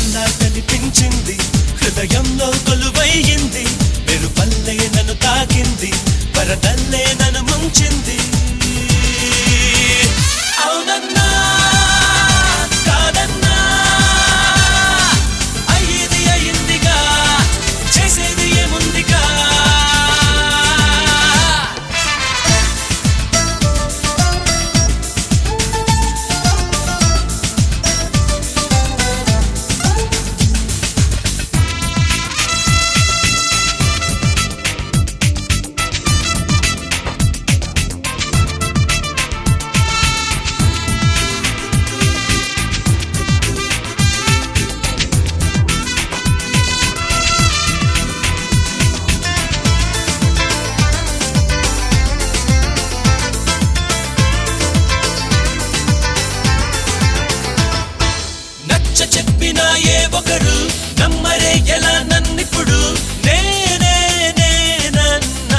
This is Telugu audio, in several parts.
చుక్కల్లా కనిపించింది హృదయంలో కొలువయ్యింది మెరుపల్లే నన్ను తాకింది వరదల్లే నన్ను ముంచింది అవునన్నా కాదన్నా అయ్యేది అయ్యిందిగా చేసేది ఏముందిగా నచ్చ చెప్పిన ఏ ఒకరు నమ్మరే ఎలా నన్నిప్పుడు నేనే నేనన్నా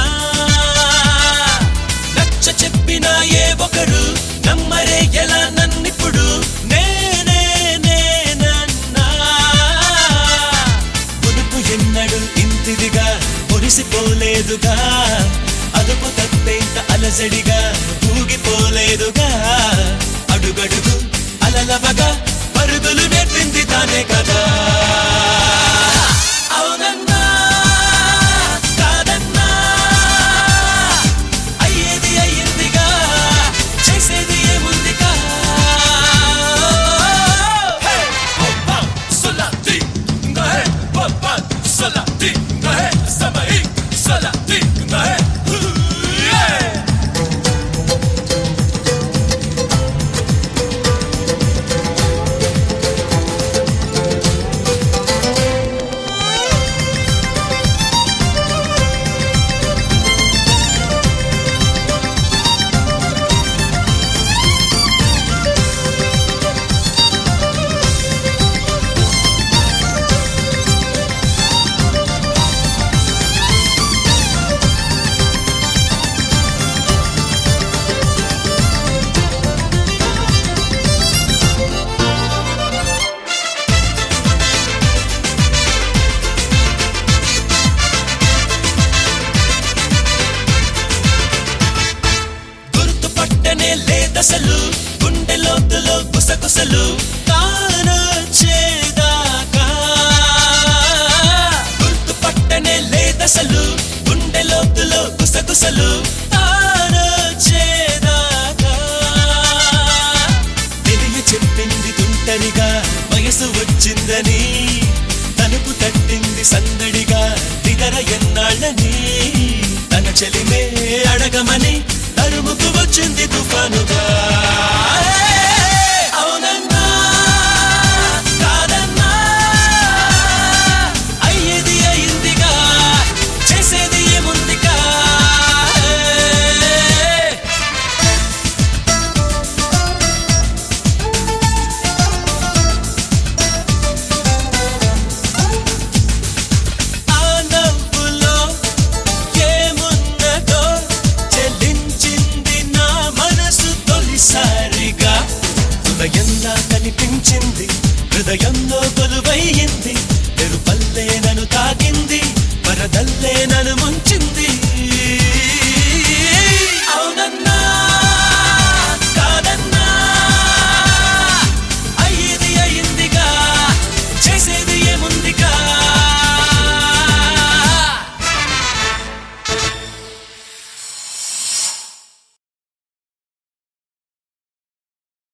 నచ్చ చెప్పిన ఏ ఒకరు నమ్మరే ఎలా నన్నిప్పుడు నేనే నేనన్నా మునుపు ఎన్నడు ఇంతిదిగా మురిసిపోలేదుగా అదుపు తప్పేంత అలజడిగా ఊగిపోలేదుగా అడుగడుగు అలలవగా పరుగులు నేర్పింది తానే కదా అవునన్నా కాదన్నా అయ్యేది అయ్యిందిగా చేసేది ఏముందిగా హే ఓపా సొలాతి నహే ఓపా సొలాతి నహే సమై సొలాతి నహే హుయే గుర్తుపట్టనే లేదసలు గుండె లోతులో గుసగుసలు తానొచ్చేదాకా గుర్తుపట్టనే లేదసలు గుండె లోతులో గుసగుసలు తానొచ్చేదాకా తెలియ చెప్పింది తుంటరిగా వయసు వచ్చిందని తలుపు తట్టింది సందడిగా నిదర ఎన్నాళ్ళని తన చెలిమే అడగమని తరుముకు వచ్చింది తుఫానుగా